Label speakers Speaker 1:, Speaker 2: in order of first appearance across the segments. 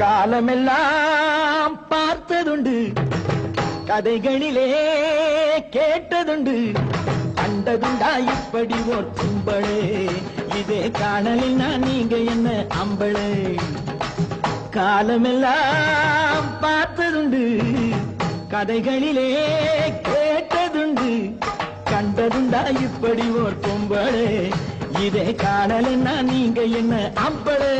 Speaker 1: காலமெல்லாம் பார்த்ததுண்டு கதைகளிலே கேட்டதுண்டு கண்டதுண்டா இப்படி ஓர் கும்பளே இதே காணலின்னா நீங்க என்ன அம்பளே காலமெல்லாம் பார்த்ததுண்டு கதைகளிலே கேட்டதுண்டு கண்டதுண்டா இப்படி ஓர் கும்பளே இதே காணலின்னா நீங்க என்ன அம்பளே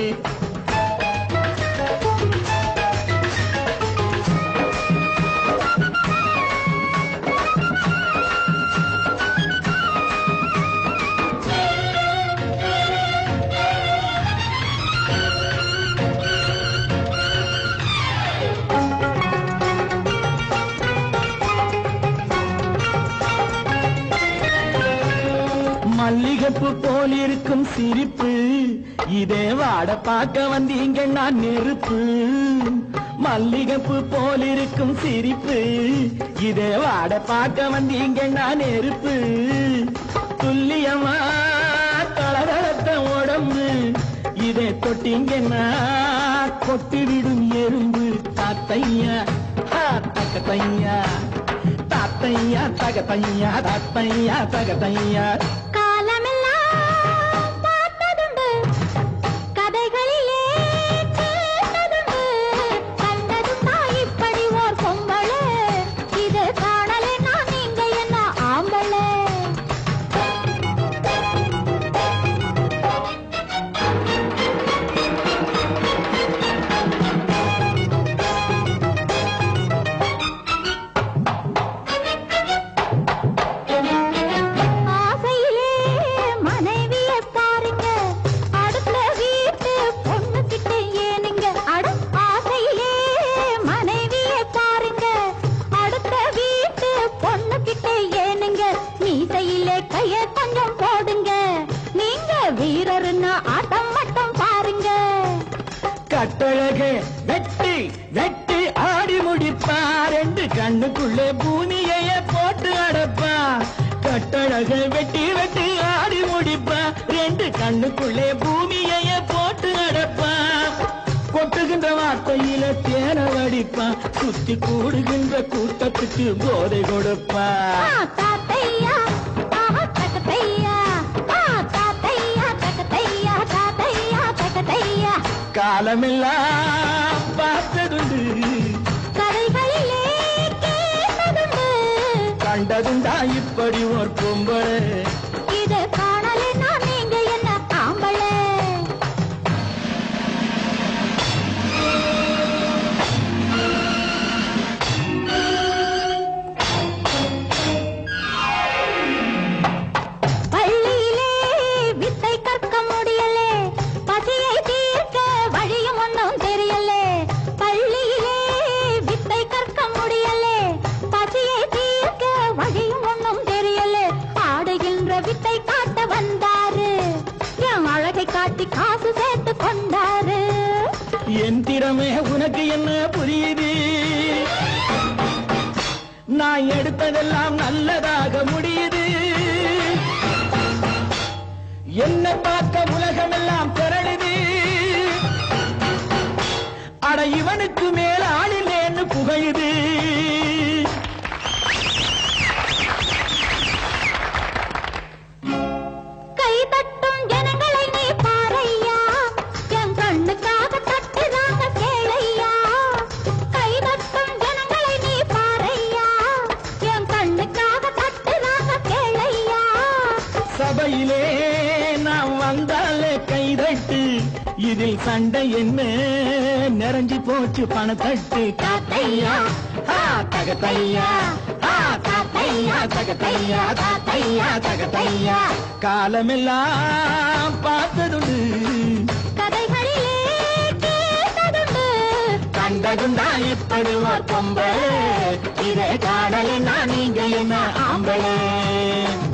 Speaker 1: மல்லிகைப்பூ போல் இருக்கும் சிரிப்பு இதே வாட பார்க்க வந்தீங்க நான் நெருப்பு மல்லிகைப்பூ போல் இருக்கும் சிரிப்பு இதே வாட பார்க்க வந்தீங்க நான் நெருப்பு துல்லியமா தளதளத்த உடம்பு இதை தொட்டீங்கன்னா கொட்டி விடும் எறும்பு தாத்தையா ஹா, தக்கத்தையா தாத்தையா தகத்தையா தாத்தையா தகத்தையா
Speaker 2: காலமெல்லாம் பார்த்ததுண்டு கதைகளிலே கேட்டதுண்டு கண்டதுண்டா இப்படி ஓர் பொம்பளை இது காணலைன்னா நீங்க என்ன ஆம்பளை ஆசையிலே மனைவியை பாருங்க அடுத்த வீட்டு பொண்ணு கிட்ட ஏனுங்க அட ஆசையிலே மனைவியை பாருங்க அடுத்த வீட்டு பொண்ணு கிட்ட ஏனுங்க மீசையிலே கைய கொஞ்சம் போடுங்க நீங்க வீரர்னு ஆட்டம் மட்டும் பாருங்க
Speaker 1: கட்டழகே வெட்டி வெட்டி ஆடி முடிப்பா ரெண்டு கண்ணுக்குள்ளே பூமியையே போட்டு அடப்பா கட்டழக வெட்டி வெட்டி ஆடி முடிப்பா ரெண்டு கண்ணுக்குள்ளே பூமியையே போட்டு அடப்பா கொட்டுகின்ற வார்த்தையில தேன வடிப்பா சுத்தி கூடுகின்ற கூட்டத்துக்கு போதை கொடுப்பா
Speaker 2: ஆ, தாத்தையா ஆஹா, தக்கத்தையா ஆ, தாத்தையா தக்கத்தையா தாத்தையா தக்கத்தையா
Speaker 1: காலமெல்லாம் பார்த்ததுண்டு
Speaker 2: கதைகளிலே கேட்டதுண்டு
Speaker 1: கண்டதுண்டா இப்படி ஒரு பொம்பளை
Speaker 2: இது காணலைன்னா நீங்க என்ன ஆம்பளை பள்ளியிலே வித்தை கற்க முடியலே பசியை தீர்க்க வழியும் ஒன்றும் தெரியலே பள்ளியிலே வித்தை கற்க முடியலே பசியை தீர்க்க வழியும் ஒன்றும் தெரியலே ஆடுகின்ற வித்தை காட்ட வந்தாரு என் அழகை காட்டி காசு சேர்த்து கொண்டாரு
Speaker 1: என் திறமை உனக்கு என்ன புரியுது நான் எடுத்ததெல்லாம் நல்லதாக முடியுது என்ன பார்க்க உலகமெல்லாம் திரளுது அட இவனுக்கு மேல ஆளில்லேன்னு புகழுது
Speaker 2: கை தட்டும் ஜனங்களை நீ பாரையா என் கண்ணுக்காக தட்டுறாங்க கேளையா கை தட்டும் ஜனங்களை நீ பாரையா என் கண்ணுக்காக தட்டுறாங்க கேளையா
Speaker 1: சபையிலே நான் வந்தாலே கைதட்டு இதில் சண்டை என்ன நிறைஞ்சு போச்சு பணத்தட்டு காத்தையா ஆ, தகத்தையா ஆ, காத்தையா தகத்தையா தாத்தையா தகத்தையா காலமெல்லாம் பார்த்ததுண்டு
Speaker 2: கதைகளிலே கேட்டதுண்டு
Speaker 1: கண்டதுண்டா இப்படி ஒரு பொம்பளை இதை காணலைன்னா நீங்க என்ன ஆம்பளை